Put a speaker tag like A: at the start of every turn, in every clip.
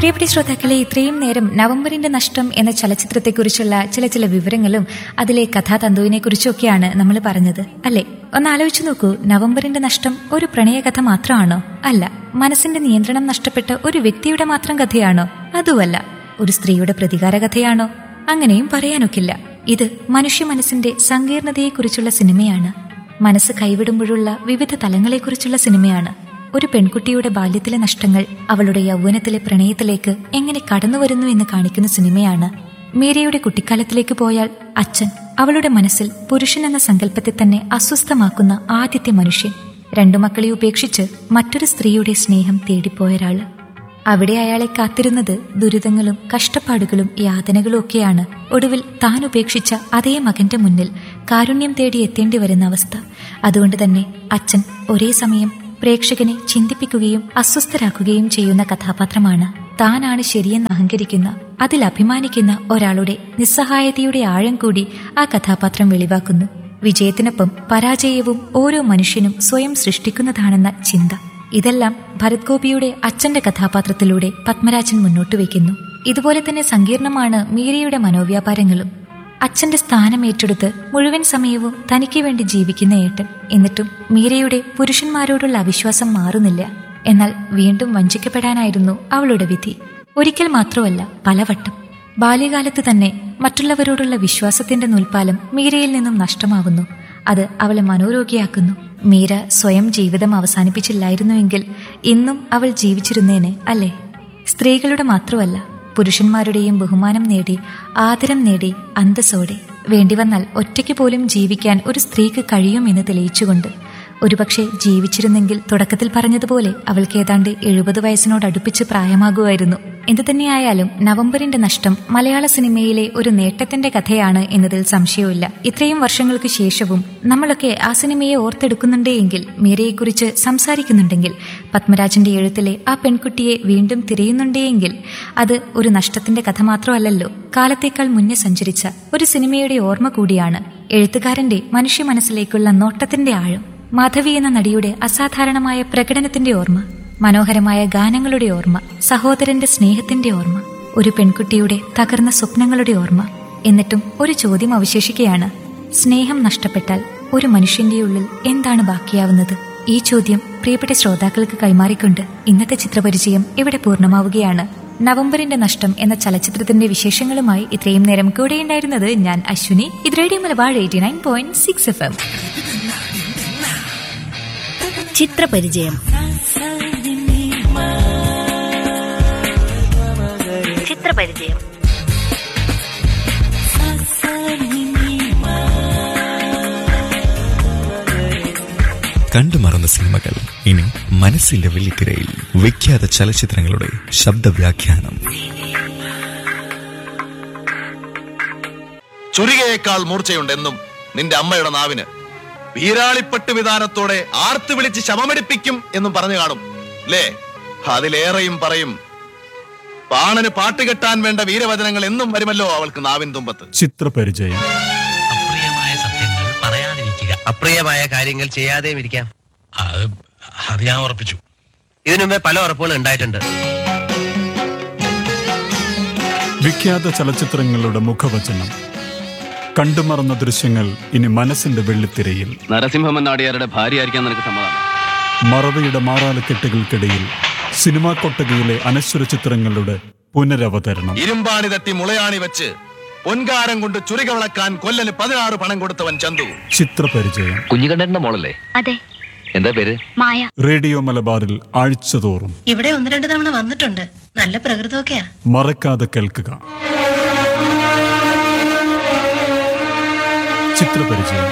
A: പ്രിയപ്പെട്ട ശ്രോതാക്കളെ ഇത്രയും നേരം നവംബറിന്റെ നഷ്ടം എന്ന ചലച്ചിത്രത്തെക്കുറിച്ചുള്ള ചില ചില വിവരങ്ങളും അതിലെ കഥാതന്തുവിനെ കുറിച്ചൊക്കെയാണ് നമ്മൾ പറഞ്ഞത് അല്ലെ ഒന്ന് ആലോചിച്ചു നോക്കൂ നവംബറിന്റെ നഷ്ടം ഒരു പ്രണയകഥ മാത്രമാണോ അല്ല മനസ്സിന്റെ നിയന്ത്രണം നഷ്ടപ്പെട്ട ഒരു വ്യക്തിയുടെ മാത്രം കഥയാണോ അതുമല്ല ഒരു സ്ത്രീയുടെ പ്രതികാര കഥയാണോ അങ്ങനെയും പറയാനൊക്കില്ല ഇത് മനുഷ്യ മനസ്സിന്റെ സങ്കീർണതയെക്കുറിച്ചുള്ള സിനിമയാണ് മനസ്സ് കൈവിടുമ്പോഴുള്ള വിവിധ തലങ്ങളെക്കുറിച്ചുള്ള സിനിമയാണ് ഒരു പെൺകുട്ടിയുടെ ബാല്യത്തിലെ നഷ്ടങ്ങൾ അവളുടെ യൗവനത്തിലെ പ്രണയത്തിലേക്ക് എങ്ങനെ കടന്നുവരുന്നു എന്ന് കാണിക്കുന്ന സിനിമയാണ് മീരയുടെ കുട്ടിക്കാലത്തിലേക്ക് പോയാൽ അച്ഛൻ അവളുടെ മനസ്സിൽ പുരുഷൻ എന്ന സങ്കല്പത്തെ തന്നെ അസ്വസ്ഥമാക്കുന്ന ആദ്യത്തെ മനുഷ്യൻ രണ്ടു മക്കളെ ഉപേക്ഷിച്ച് മറ്റൊരു സ്ത്രീയുടെ സ്നേഹം തേടിപ്പോയൊരാള് അവിടെ അയാളെ കാത്തിരുന്നത് ദുരിതങ്ങളും കഷ്ടപ്പാടുകളും യാതനകളും ഒക്കെയാണ് ഒടുവിൽ താൻ ഉപേക്ഷിച്ച അതേ മകന്റെ മുന്നിൽ കാരുണ്യം തേടി എത്തേണ്ടി വരുന്ന അവസ്ഥ അതുകൊണ്ട് തന്നെ അച്ഛൻ ഒരേ സമയം പ്രേക്ഷകനെ ചിന്തിപ്പിക്കുകയും അസ്വസ്ഥരാക്കുകയും ചെയ്യുന്ന കഥാപാത്രമാണ് താനാണ് ശരിയെന്ന് അഹങ്കരിക്കുന്ന അതിൽ അഭിമാനിക്കുന്ന ഒരാളുടെ നിസ്സഹായതയുടെ ആഴം കൂടി ആ കഥാപാത്രം വെളിവാക്കുന്നു വിജയത്തിനൊപ്പം പരാജയവും ഓരോ മനുഷ്യനും സ്വയം സൃഷ്ടിക്കുന്നതാണെന്ന ചിന്ത ഇതെല്ലാം ഭരത് ഗോപിയുടെ അച്ഛന്റെ കഥാപാത്രത്തിലൂടെ പത്മരാജൻ മുന്നോട്ട് വയ്ക്കുന്നു ഇതുപോലെ തന്നെ സങ്കീർണമാണ് മീരയുടെ മനോവ്യാപാരങ്ങളും അച്ഛന്റെ സ്ഥാനം ഏറ്റെടുത്ത് മുഴുവൻ സമയവും തനിക്ക് വേണ്ടി ജീവിക്കുന്ന ഏട്ടൻ എന്നിട്ടും മീരയുടെ പുരുഷന്മാരോടുള്ള അവിശ്വാസം മാറുന്നില്ല എന്നാൽ വീണ്ടും വഞ്ചിക്കപ്പെടാനായിരുന്നു അവളുടെ വിധി ഒരിക്കൽ മാത്രമല്ല പലവട്ടം ബാല്യകാലത്ത് തന്നെ മറ്റുള്ളവരോടുള്ള വിശ്വാസത്തിന്റെ നൂൽപ്പാലം മീരയിൽ നിന്നും നഷ്ടമാകുന്നു അത് അവളെ മനോരോഗിയാക്കുന്നു മീര സ്വയം ജീവിതം അവസാനിപ്പിച്ചില്ലായിരുന്നുവെങ്കിൽ ഇന്നും അവൾ ജീവിച്ചിരുന്നേനെ അല്ലേ സ്ത്രീകളുടെ മാത്രമല്ല പുരുഷന്മാരുടെയും ബഹുമാനം നേടി ആദരം നേടി അന്തസ്സോടെ വേണ്ടിവന്നാൽ ഒറ്റയ്ക്ക് പോലും ജീവിക്കാൻ ഒരു സ്ത്രീക്ക് കഴിയുമെന്ന് തെളിയിച്ചുകൊണ്ട് ഒരുപക്ഷെ ജീവിച്ചിരുന്നെങ്കിൽ തുടക്കത്തിൽ പറഞ്ഞതുപോലെ അവൾക്ക് ഏതാണ്ട് എഴുപത് വയസ്സിനോടടുപ്പിച്ച് പ്രായമാകുമായിരുന്നു എന്തു തന്നെയായാലും നവംബറിന്റെ നഷ്ടം മലയാള സിനിമയിലെ ഒരു നേട്ടത്തിന്റെ കഥയാണ് എന്നതിൽ സംശയവുമില്ല ഇത്രയും വർഷങ്ങൾക്ക് ശേഷവും നമ്മളൊക്കെ ആ സിനിമയെ ഓർത്തെടുക്കുന്നുണ്ടെങ്കിൽ മീരയെക്കുറിച്ച് സംസാരിക്കുന്നുണ്ടെങ്കിൽ പത്മരാജന്റെ എഴുത്തിലെ ആ പെൺകുട്ടിയെ വീണ്ടും തിരയുന്നുണ്ടെങ്കിൽ അത് ഒരു നഷ്ടത്തിന്റെ കഥ മാത്രമല്ലല്ലോ കാലത്തേക്കാൾ മുന്നേ സഞ്ചരിച്ച ഒരു സിനിമയുടെ ഓർമ്മ കൂടിയാണ് എഴുത്തുകാരന്റെ മനുഷ്യ മനസ്സിലേക്കുള്ള നോട്ടത്തിന്റെ ആഴം മാധവി എന്ന നടിയുടെ അസാധാരണമായ പ്രകടനത്തിന്റെ ഓർമ്മ മനോഹരമായ ഗാനങ്ങളുടെ ഓർമ്മ സഹോദരന്റെ സ്നേഹത്തിന്റെ ഓർമ്മ ഒരു പെൺകുട്ടിയുടെ തകർന്ന സ്വപ്നങ്ങളുടെ ഓർമ്മ എന്നിട്ടും ഒരു ചോദ്യം അവശേഷിക്കുകയാണ് സ്നേഹം നഷ്ടപ്പെട്ടാൽ ഒരു മനുഷ്യന്റെ ഉള്ളിൽ എന്താണ് ബാക്കിയാവുന്നത് ഈ ചോദ്യം പ്രിയപ്പെട്ട ശ്രോതാക്കൾക്ക് കൈമാറിക്കൊണ്ട് ഇന്നത്തെ ചിത്രപരിചയം ഇവിടെ പൂർണ്ണമാവുകയാണ് നവംബറിന്റെ നഷ്ടം എന്ന ചലച്ചിത്രത്തിന്റെ വിശേഷങ്ങളുമായി ഇത്രയും നേരം കൂടെയുണ്ടായിരുന്നത് ഞാൻ അശ്വിനി ഇത് radio Malabar eighty nine point six F M
B: ചിത്രപരിചയം ചിത്രപരിചയം
C: കണ്ടുമറന്ന സിനിമകൾ ഇനി മനസ്സിന്റെ വെള്ളിത്തിരയിൽ വിഖ്യാത ചലച്ചിത്രങ്ങളുടെ ശബ്ദവ്യാഖ്യാനം
D: ചുരികയേക്കാൾ മൂർച്ചയുണ്ടെന്നും നിന്റെ അമ്മയുടെ നാവിന് വീരാളിപ്പട്ട് വിധാനത്തോടെ ആർത്ത് വിളിച്ച് ശമമെടുപ്പിക്കും എന്നും പറഞ്ഞു കാണും അല്ലേ അതിലേറെയും പറയും പാണന് പാട്ട് കെട്ടാൻ വേണ്ട വീരവചനങ്ങൾ എന്നും വരുമല്ലോ അവൾക്ക് നാവിൻ തുമ്പത്ത്
E: ചിത്രപരിചയം
F: അപ്രിയമായ സത്യങ്ങൾ പറയാതിരിക്കുക
G: അപ്രിയമായ കാര്യങ്ങൾ ചെയ്യാതെയും ഇരിക്കാം
F: അത് അത് ഞാൻ ഉറപ്പിച്ചു
G: ഇതിനു മുമ്പേ പല ഉറപ്പുകളും ഉണ്ടായിട്ടുണ്ട്
E: വിഖ്യാത ചലച്ചിത്രങ്ങളുടെ മുഖവചനം കണ്ടുമറന്ന ദൃശ്യങ്ങൾ ഇനി മനസ്സിന്റെ വെള്ളിത്തിരയിൽ
H: നരസിംഹമന്നാടിയാരുടെ ഭാര്യയായിരിക്കാൻ നിനക്ക് സമ്മതമാണ്
E: മറവിയുടെ മാറാലക്കെട്ടുകൾക്കിടയിൽ സിനിമാ കൊട്ടകയിലെ അനശ്വര ചിത്രങ്ങളുടെ പുനരവതരണം
D: ഇരുമ്പാണി തട്ടി മുളയാണി വെച്ച് പൊൻകാരം കൊണ്ട് ചുരിക വിളക്കാൻ കൊല്ലന് പതിനാറ് പണം കൊടുത്തവൻ ചന്തു
E: ചിത്രപരിചയം
H: കുഞ്ഞുകണ്ഠന്റെ മോളല്ലേ
B: അതെ
H: എന്താ പേര്
B: മായ
E: റേഡിയോ മലബാറിൽ ആഴ്ചതോറും
I: ഇവിടെ ഒന്ന് രണ്ട് തവണ വന്നിട്ടുണ്ട് നല്ല പ്രകൃതമൊക്കെയാ
E: മറക്കാതെ കേൾക്കുക ചിത്രപരിചയം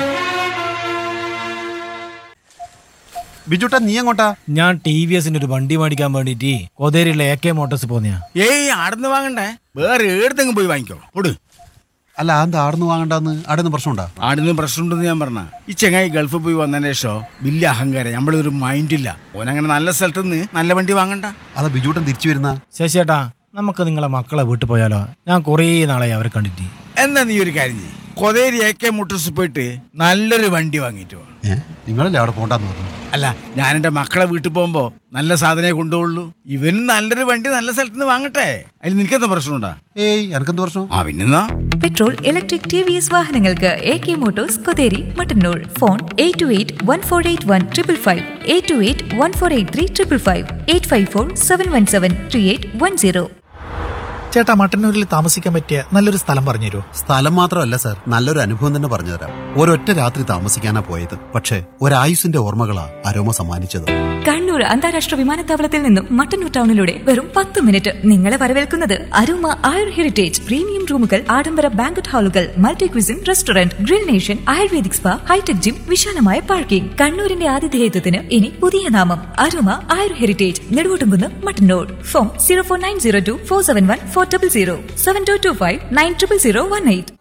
J: ബിജുട്ടാ നീ എങ്ങോട്ടാ
K: ഞാൻ ടി വി എസിന്റെ ഒരു വണ്ടി മേടിക്കാൻ വേണ്ടിട്ട് കോതേരിയിലെ എ കെ മോട്ടോഴ്സ് പോന്നെയാ
J: ഏയ് ആടുന്ന് വാങ്ങണ്ടേ വേറെ ഏടത്തെങ്കിലും പോയി വാങ്ങിക്കോ പൊട് അല്ല എന്താ ആടുന്ന് വാങ്ങണ്ടെന്ന് ആടുന്ന് പ്രശ്നമുണ്ടാ
L: ആടുന്ന് പ്രശ്നമുണ്ടെന്ന് ഞാൻ പറഞ്ഞ ഈ ചെങ്ങായി ഗൾഫിൽ പോയി വന്നതിന് ശേഷം വലിയ അഹങ്കാരം നമ്മളൊരു മൈൻഡില്ല ഓനങ്ങനെ നല്ല സ്ഥലത്ത് നിന്ന് നല്ല വണ്ടി വാങ്ങണ്ട
J: അതാ ബിജുട്ടൻ തിരിച്ചു വരുന്ന
K: ശശിയേട്ടാ നമുക്ക് നിങ്ങളെ മക്കളെ വീട്ടിൽ പോയാലോ ഞാൻ കുറേ നാളായി അവരെ കണ്ടിട്ട്
L: എന്നാ നീ ഒരു കാര്യം ചെയ്യ് കൊതേരി എ കെ മോട്ടോഴ്സ് പോയിട്ട് നല്ലൊരു വണ്ടി വാങ്ങിയിട്ട് വാ
J: നിങ്ങളല്ലേ അവിടെ പോണ്ടെന്ന് പറഞ്ഞു
L: അല്ല ഞാൻ എൻ്റെ മക്കളെ വീട്ടിൽ പോകുമ്പോ നല്ല സാധനമേ കൊണ്ടുപോകുള്ളൂ ഇവനും നല്ലൊരു വണ്ടി നല്ല സ്ഥലത്ത് നിന്ന് വാങ്ങട്ടെ അതിൽ നിനക്കെന്താ പ്രശ്നമുണ്ടാ
J: ഏയ് എനക്കെന്ത് പ്രശ്നം
L: ആ പിന്നെന്നാ
A: petrol electric T V S വാഹനങ്ങൾക്ക് A K motors Kotheri Mattannur phone eight two eight one four eight one triple five eight two eight one four eight three triple five eight five four seven one seven three eight one zero
K: ചേട്ടാ മട്ടന്നൂരിൽ താമസിക്കാൻ പറ്റിയ നല്ലൊരു സ്ഥലം പറഞ്ഞുതരുമോ
J: സ്ഥലം മാത്രമല്ല sir നല്ലൊരു അനുഭവം തന്നെ പറഞ്ഞുതരാം ഒരൊറ്റ രാത്രി താമസിക്കാനാ പോയത് പക്ഷേ ഒരായുസിന്റെ ഓർമ്മകളാ അരോമ സമ്മാനിച്ചത്
A: കണ്ണൂർ അന്താരാഷ്ട്ര വിമാനത്താവളത്തിൽ നിന്നും മട്ടന്നൂർ ടൗണിലൂടെ വെറും പത്ത് മിനിറ്റ് നിങ്ങളെ വരവേൽക്കുന്നത് അരുമ ആയുർ ഹെറിറ്റേജ് പ്രീമിയം റൂമുകൾ ആഡംബര ബാങ്കറ്റ് ഹാളുകൾ multi cuisine restaurant grill nation ayurvedic spa hi-tech gym വിശാലമായ പാർക്കിംഗ് കണ്ണൂരിന്റെ ആതിഥേയത്വത്തിന് ഇനി പുതിയ നാമം Aruma Ayur heritage Neduvottumkunnu Mattannur phone zero four nine zero two four seven one four double zero seven two two five nine triple zero one eight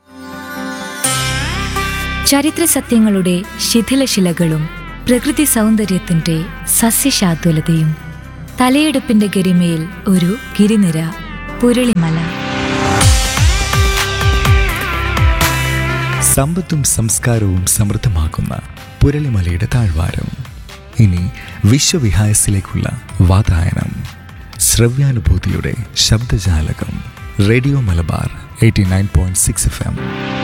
A: ചരിത്ര സത്യങ്ങളുടെ ശിഥിലശിലകളും പ്രകൃതി സൗന്ദര്യത്തിന്റെ സസ്യശാതുലതയും തലയെടുപ്പിന്റെ ഗരിമയിൽ ഒരു ഗിരിനിര പുരളിമല
C: സമ്പത്തും സംസ്കാരവും സമൃദ്ധമാക്കുന്ന പുരളിമലയുടെ താഴ്വാരം ഇനി വിശ്വവിഹായസിലേക്കുള്ള വാതായനം ശ്രവ്യാനുഭൂതിയുടെ ശബ്ദജാലകം radio Malabar eighty nine point six F M